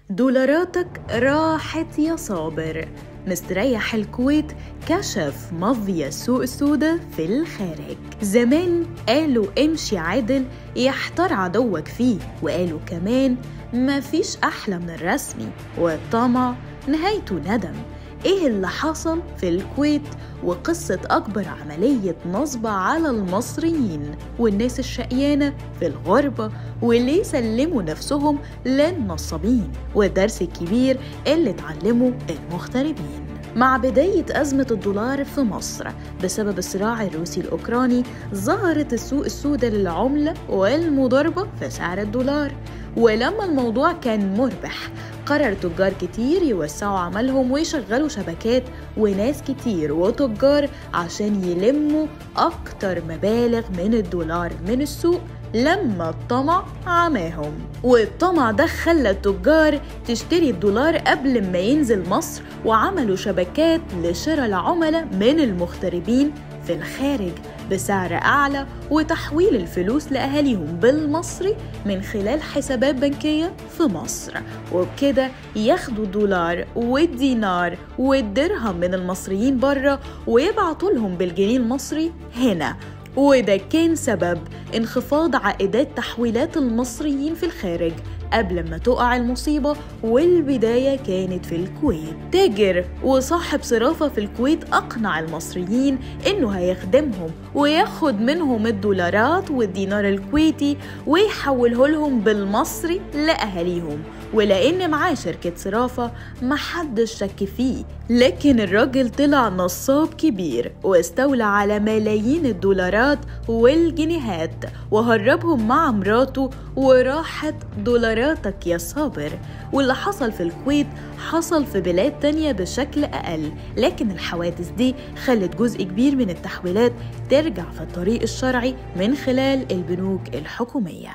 دولاراتك راحت يا صابر مستريح الكويت كشف مافيا السوق السوداء في الخارج زمان قالوا امشي عدل يحتار عدوك فيه وقالوا كمان مفيش أحلى من الرسمي والطمع نهايته ندم ايه اللي حصل في الكويت وقصة أكبر عملية نصب على المصريين والناس الشقيانة في الغربة وليه سلموا نفسهم للنصابين والدرس الكبير اللي اتعلموا المغتربين مع بداية أزمة الدولار في مصر بسبب الصراع الروسي الأوكراني ظهرت السوق السوداء للعملة والمضاربة في سعر الدولار ولما الموضوع كان مربح قرر تجار كتير يوسعوا عملهم ويشغلوا شبكات وناس كتير وتجار عشان يلموا أكتر مبالغ من الدولار من السوق لما الطمع عماهم والطمع ده خلى التجار تشتري الدولار قبل ما ينزل مصر وعملوا شبكات لشراء العملاء من المغتربين في الخارج بسعر أعلى وتحويل الفلوس لأهاليهم بالمصري من خلال حسابات بنكية في مصر وبكده ياخدوا الدولار والدينار والدرهم من المصريين بره ويبعتوا لهم بالجنيه المصري هنا وده كان سبب انخفاض عائدات تحويلات المصريين في الخارج قبل ما تقع المصيبة والبداية كانت في الكويت تاجر وصاحب صرافة في الكويت أقنع المصريين إنه هيخدمهم وياخد منهم الدولارات والدينار الكويتي ويحوله لهم بالمصري لأهاليهم ولأن معاه شركة صرافة محدش شك فيه لكن الراجل طلع نصاب كبير واستولى على ملايين الدولارات والجنيهات وهربهم مع مراته وراحت دولاراتك يا صابر واللي حصل في الكويت حصل في بلاد تانية بشكل أقل لكن الحوادث دي خلت جزء كبير من التحويلات ترجع في الطريق الشرعي من خلال البنوك الحكوميه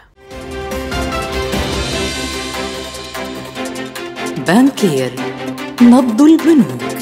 بانكير نبض البنوك